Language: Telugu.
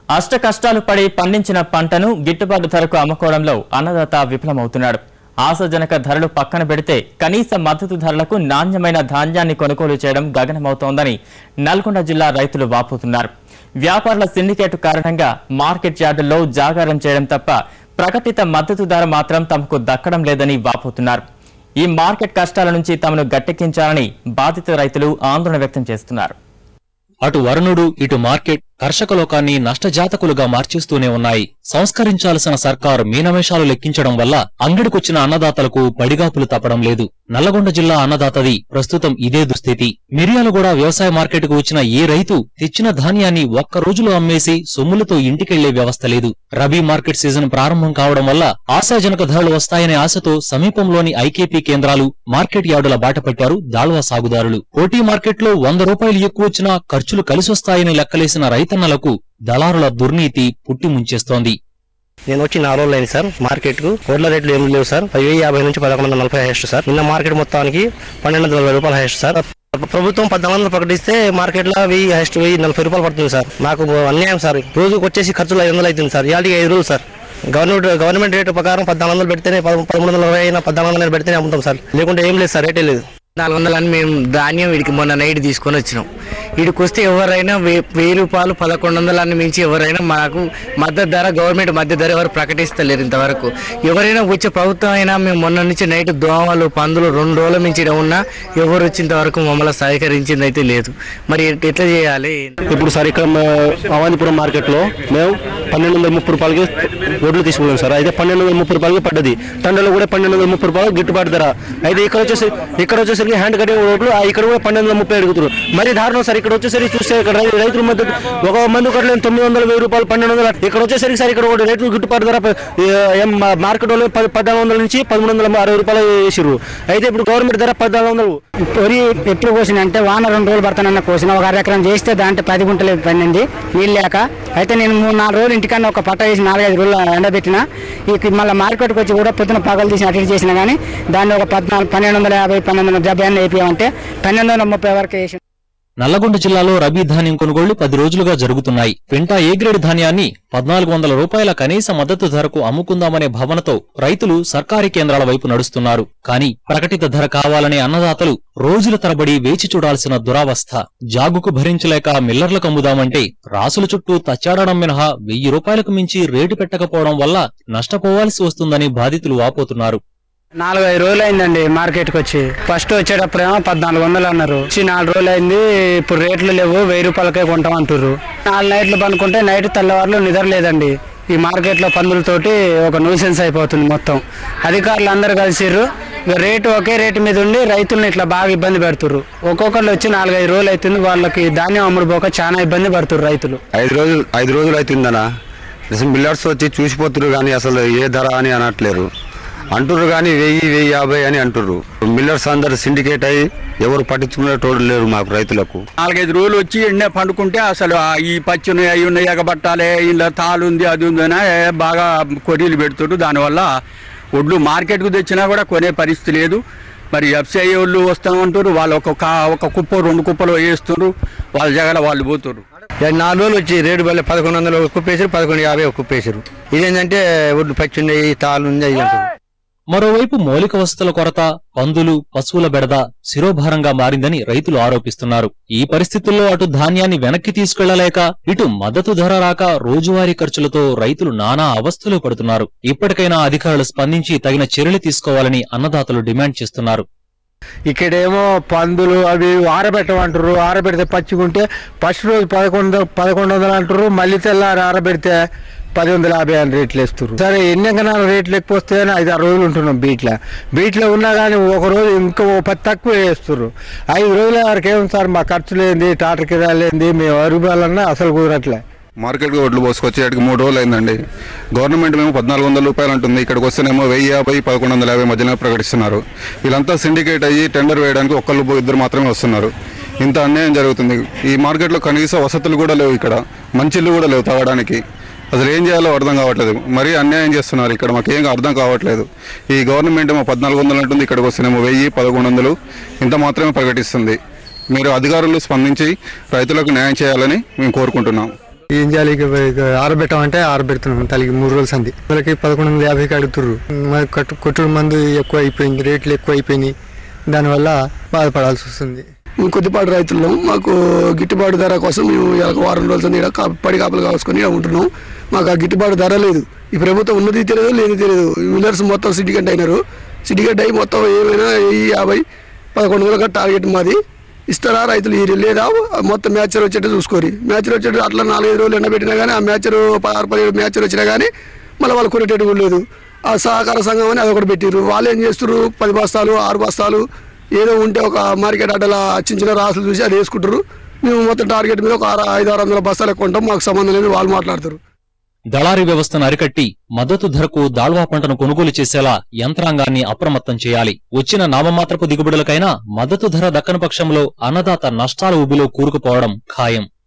అష్ట కష్టాలు పడి పండించిన పంటను గిట్టుబాటు ధరకు అమ్ముకోవడంలో అన్నదాత విఫలమవుతున్నాడు ఆశాజనక ధరలు పక్కన పెడితే కనీస మద్దతు ధరలకు నాణ్యమైన ధాన్యాన్ని కొనుగోలు చేయడం గగనమవుతోందని నల్గొండ జిల్లా రైతులు వాపోతున్నారు వ్యాపారుల సిండికేట్ కారణంగా మార్కెట్ యార్డుల్లో జాగారం చేయడం తప్ప ప్రకటిత మద్దతు ధర మాత్రం తమకు దక్కడం లేదని వాపోతున్నారు ఈ మార్కెట్ కష్టాల నుంచి తమను గట్టెక్కించాలని బాధిత రైతులు ఆందోళన వ్యక్తం చేస్తున్నారు అటు వరుణుడు ఇటు మార్కెట్ కర్షక లోకాన్ని నష్టజాతకులుగా మార్చేస్తూనే ఉన్నాయి సంస్కరించాల్సిన సర్కారు మీనమేషాలు లెక్కించడం వల్ల అంగడికొచ్చిన అన్నదాతలకు పడిగాపులు తప్పడం లేదు నల్లగొండ జిల్లా అన్నదాతది ప్రస్తుతం ఇదే దుస్థితి మిర్యాలగూడ వ్యవసాయ మార్కెట్కు వచ్చిన ఏ రైతు తెచ్చిన ధాన్యాన్ని ఒక్క రోజులో అమ్మేసి సొమ్ములతో ఇంటికెళ్లే వ్యవస్థ లేదు రబీ మార్కెట్ సీజన్ ప్రారంభం కావడం వల్ల ఆశాజనక ధరలు వస్తాయనే ఆశతో సమీపంలోని ఐకేపీ కేంద్రాలు మార్కెట్ యార్డుల బాట పట్టారు దాళ్వా సాగుదారులు పోటీ మార్కెట్లో వంద రూపాయలు ఎక్కువ వచ్చినా ఖర్చులు కలిసొస్తాయని లెక్కలేసిన రైతన్నలకు దళారుల దుర్నీతి పుట్టి ముంచేస్తోంది నేను వచ్చి నాలుగు రోజులు అయింది సార్ మార్కెట్ కు వడ్ల రేట్లు ఏమి లేవు సార్ వెయ్యి యాభై నుంచి పదకొండు వందల నలభై హైయెస్ట్ సార్ నిన్న మార్కెట్ మొత్తానికి పన్నెండు వందల నలభై రూపాయలు హైయెస్ట్ సార్ ప్రభుత్వం పద్నాలుగు వందలు ప్రకటిస్తే మార్కెట్ లో వెయ్యి హైయెస్ట్ వెయ్యి నలభై రూపాయలు పడుతుంది సార్ నాకు అన్యాయం సార్ రోజుకి వచ్చేసి ఖర్చులు ఐదు వందలు అవుతుంది సార్ ఇవాళకి ఐదు రోజులు సార్ గవర్నమెంట్ గవర్నమెంట్ రేటు ప్రకారం పద్నాలుగు వందలు పెడితేనే పద- పదమూడు వందల ఇరవై అయినా పద్నాలుగు వందలు పెడితేనే అమ్ముతాం సార్ లేకుంటే ఏం లేదు సార్ రేటే లేదు నాలుగు వందలని మేము ధాన్యం వీడికి మొన్న నైట్ తీసుకొని వచ్చినాం వీడికి వస్తే ఎవరైనా వే- వెయ్యి రూపాయలు పదకొండు వందలని మించి ఎవరైనా మాకు మద్దతు ధర గవర్నమెంట్ మద్దతు ధర ఎవరు ప్రకటిస్తలేరు ఇంతవరకు ఎవరైనా వచ్చే ప్రభుత్వం అయినా మేము మొన్న నుంచి నైట్ దోమలు పందులు రెండు రోజుల మించి ఈడ ఉన్నా ఎవరు వచ్చేంత వరకు మమ్మల్ని సహకరించింది అయితే లేదు మరి ఎట్- ఎట్లా చేయాలి ఇప్పుడు సార్ ఇక్కడ మా అవాంతిపురం మార్కెట్ లో మేము పన్నెండు వందల ముప్పై రూపాయలకి వడ్లు తీసుకున్నాం సార్ అయితే పన్నెండు వందల ముప్పై రూపాయలకి పడ్డది టన్నులో కూడా పన్నెండు వందల ముప్పై రూపాయలు గిట్టుబాటు ధర అయితే ఇక్కడ వచ్చేసి ఇక్కడ వచ్చేసరికి హ్యాండ్ కటింగ్ రోడ్లు ఆ ఇక్కడ కూడా పన్నెండు వందల ముప్పై అడుగుతారు మరి దారుణం సార్ ఇక్కడ వచ్చేసరికి చూస్తే ఇక్కడ రై- రైతుల మధ్య ఒక మంది కట్టలేని తొమ్మిది వందల వెయ్యి రూపాయలు పన్నెండు వందలు ఇక్కడ వచ్చేసరికి సార్ ఇక్కడ ఒక రేట్లు గిట్టుబాటు ధర ప- ఏం మా- మార్కెట్ వాళ్ళు పది పద్నాలుగు వందల నుంచి పదమూడు వందల అరవై రూపాయలు వేసిర్రు అయితే ఇప్పుడు గవర్నమెంట్ ధర పద్నాలుగు వందలు వరి ఎప్పుడు కోసిన అంటే వాన రెండు రోజులు పడతానన్న కోసిన ఒక అర ఎకరం చేస్తే దాంట్లో పది గుంటలు పండింది నీళ్ళు లేక అయితే నేను మూడు నాలుగు రోజులు ఇంటికన్నా ఒక పట్ట వేసి నాలుగైదు రోజులు ఎండబెట్టిన ఈ మళ్ళీ మార్కెట్కి వచ్చి కూడా పొద్దున పగలు తీసిన అటు ఇటు చేసినా కానీ దాన్ని ఒక పద్నాలుగు పన్నెండు వందల యాభై పన్నెండు వందల డెబ్బై అన్న వేపియామంటే పన్నెండు వందల ముప్పై వరకు వేసి నల్లగొండ జిల్లాలో రబీ ధాన్యం కొనుగోళ్లు పది రోజులుగా జరుగుతున్నాయి పెంటా ఏ గ్రేడ్ ధాన్యాన్ని పద్నాలుగు వందల రూపాయల కనీస మద్దతు ధరకు అమ్ముకుందామనే భావనతో రైతులు సర్కారీ కేంద్రాల వైపు నడుస్తున్నారు కానీ ప్రకటిత ధర కావాలనే అన్నదాతలు రోజుల తరబడి వేచి చూడాల్సిన దురావస్థ జాగుకు భరించలేక మిల్లర్లకు అమ్ముదామంటే రాసుల చుట్టూ తచ్చాడడం మినహా వెయ్యి రూపాయలకు మించి రేటు పెట్టకపోవడం వల్ల నష్టపోవాల్సి వస్తుందని బాధితులు వాపోతున్నారు నాలుగు ఐదు రోజులు అయిందండి మార్కెట్కి వచ్చి ఫస్ట్ వచ్చేటప్పుడు ఏమో పద్నాలుగు వందలు అన్నారు వచ్చి నాలుగు రోజులు అయింది ఇప్పుడు రేట్లు లేవు వెయ్యి రూపాయలకే కొంటాం అంటారు నాలుగు నైట్లు పనుకుంటే నైట్ తెల్లవారులు నిద్ర లేదండి ఈ మార్కెట్లో పందులతోటి ఒక న్యూసెన్స్ అయిపోతుంది మొత్తం అధికారులు అందరు కలిసిర్రు ఇక రేటు ఒకే రేటు మీద ఉండి రైతులను ఇట్లా బాగా ఇబ్బంది పెడుతుర్రు ఒక్కొక్కళ్ళు వచ్చి నాలుగైదు రోజులు అవుతుంది వాళ్ళకి ధాన్యం అమ్ముడుపోక చాలా ఇబ్బంది పడుతుర్రు రైతులు ఐదు రోజులు ఐదు రోజులు అవుతుందనా అసలు మిల్లర్స్ వచ్చి చూసిపోతున్నారు కానీ అసలు ఏ ధర అని అనట్లేరు అంటుర్రు కానీ వెయ్యి వెయ్యి యాభై అని అంటుర్రు మిల్లర్స్ అందరు సిండికేట్ అయ్యి ఎవరు పట్టించుకునేటోడు లేరు మాకు రైతులకు నాలుగైదు రోజులు వచ్చి ఎండే పండుకుంటే అసలు ఆ ఈ పచ్చి ఉన్నాయి అవి ఉన్నాయి ఎగబట్టాలి ఇలా తాలు ఉంది అది ఉంది అని బాగా కొరీలు పెడుతుడు దానివల్ల ఒడ్లు మార్కెట్కు తెచ్చినా కూడా కొనే పరిస్థితి లేదు మరి ఎఫ్సిఐ వాళ్ళు వస్తామంటారు వాళ్ళు ఒక కా- ఒక కుప్ప రెండు కుప్పలు వేస్తున్నారు వాళ్ళ జగల వాళ్ళు పోతున్నారు నాలుగు రోజులు వచ్చి రేటు బల్ల పదకొండు వందలు ఒక కుప్పేసారు పదకొండు యాభై ఒక కుప్పేసారు ఇదేంటంటే ఒడ్లు పచ్చి ఉన్నాయి తాళ్ళు ఉంది అవి అంటారు మరోవైపు మౌలిక వసతుల కొరత పందులు పశువుల బెడద శిరోభారంగా మారిందని రైతులు ఆరోపిస్తున్నారు ఈ పరిస్థితుల్లో అటు ధాన్యాన్ని వెనక్కి తీసుకెళ్లలేక ఇటు మద్దతు ధర రాక రోజువారీ ఖర్చులతో రైతులు నానా అవస్థలు పడుతున్నారు ఇప్పటికైనా అధికారులు స్పందించి తగిన చర్యలు తీసుకోవాలని అన్నదాతలు డిమాండ్ చేస్తున్నారు ఇక్కడేమో పందులు అవి ఆరబెట్టమంటారు ఆరబెడితే పచ్చిగుంటే ఫస్ట్ రోజు పదకొండు పదకొండు వందలు అంటారు మళ్ళీ తెల్లారి ఆరబెడితే పది వందల యాభై అని రేట్లు వేస్తారు సరే ఎన్ని రేట్లు ఎక్కువ వస్తే ఐదు ఆరు రోజులు ఉంటున్నాం బీట్లో బీట్లో ఉన్నా కానీ ఒక రోజు ఇంకో పది తక్కువ వేస్తారు ఐదు రోజుల వరకు ఏం సార్ మా ఖర్చులు ఏంది టాటర్ కిరాలు ఏంది మేము అరుబాలన్నా అసలు కుదరట్లే మార్కెట్కి ఒడ్లు పోసుకొచ్చి ఇక్కడికి మూడు రోజులు అయిందండి గవర్నమెంట్ మేము పద్నాలుగు వందల రూపాయలు అంటుంది ఇక్కడికి వస్తేనేమో వెయ్యి యాభై పదకొండు వందల యాభై మధ్యలో ప్రకటిస్తున్నారు వీళ్ళంతా సిండికేట్ అయ్యి టెండర్ వేయడానికి ఒక్కళ్ళు ఇద్దరు మాత్రమే వస్తున్నారు ఇంత అన్యాయం జరుగుతుంది ఈ మార్కెట్లో కనీస వసతులు కూడా లేవు ఇక్కడ మంచిళ్ళు కూడా లేవు తాగడానికి అసలు ఏం చేయాలో అర్థం కావట్లేదు మరీ అన్యాయం చేస్తున్నారు ఇక్కడ మాకు ఏం అర్థం కావట్లేదు ఈ గవర్నమెంట్ ఏమో పద్నాలుగు వందలు అంటుంది ఇక్కడికి వస్తేనేమో వెయ్యి పదకొండు వందలు ఇంత మాత్రమే ప్రకటిస్తుంది మీరు అధికారులు స్పందించి రైతులకు న్యాయం చేయాలని మేము కోరుకుంటున్నాం ఏం చేయాలి ఇక ఇక ఆరబెట్టమంటే ఆరబెడుతున్నాం తలకి మూడు రోజులు సంది వాళ్ళకి పదకొండు వందల యాభైకి అడుగుతుర్రు మరి కట్టు కొట్టుడు మందు ఎక్కువ అయిపోయింది రేట్లు ఎక్కువ అయిపోయినాయి దానివల్ల బాధపడాల్సి వస్తుంది మేము కొద్దిపాటి రైతులం మాకు గిట్టుబాటు ధర కోసం మేము ఒక వారం రోజుల ఈడ కా- పడి కాపలు కాసుకొని ఈడ ఉంటున్నాం మాకు ఆ గిట్టుబాటు ధర లేదు ఈ ప్రభుత్వం ఉన్నది తెలియదు లేని తెలియదు మిల్లర్స్ మొత్తం సిండికేట్ అయినారు సిండికేట్ అయ్యి మొత్తం ఏమైనా వెయ్యి యాభై పదకొండు వందల టార్గెట్ మాది ఇస్తారా రైతులు ఈ లేదా మొత్తం మ్యాచర్ వచ్చేట్టు చూసుకోరి మ్యాచర్ వచ్చేట్టు అట్లా నాలుగైదు రోజులు ఎండబెట్టినా కానీ ఆ మ్యాచర్ పదహారు పదిహేడు మ్యాచర్ వచ్చినా కానీ మళ్ళీ వాళ్ళు కొనేటట్టు కూడా లేదు ఆ సహకార సంఘం అని అదొకటి పెట్టిర్రు వాళ్ళు ఏం చేస్తారు పది బస్తాలు ఆరు బస్తాలు ఏదో ఉంటే ఒక మార్కెట్ అడ్డలా చిన్న చిన్న రాసులు చూసి అది వేసుకుంటారు మేము మొత్తం టార్గెట్ మీద ఒక ఆరు ఐదు ఆరు వందల బస్తాలు ఎక్కువ ఉంటాం మాకు సంబంధం లేదు వాళ్ళు మాట్లాడతారు దళారీ వ్యవస్థను అరికట్టి మద్దతు ధరకు దాళ్వా పంటను కొనుగోలు చేసేలా యంత్రాంగాన్ని అప్రమత్తం చేయాలి వచ్చిన నామమాత్రపు దిగుబడులకైనా మద్దతు ధర దక్కని పక్షంలో అన్నదాత నష్టాల ఊబిలో కూరుకుపోవడం ఖాయం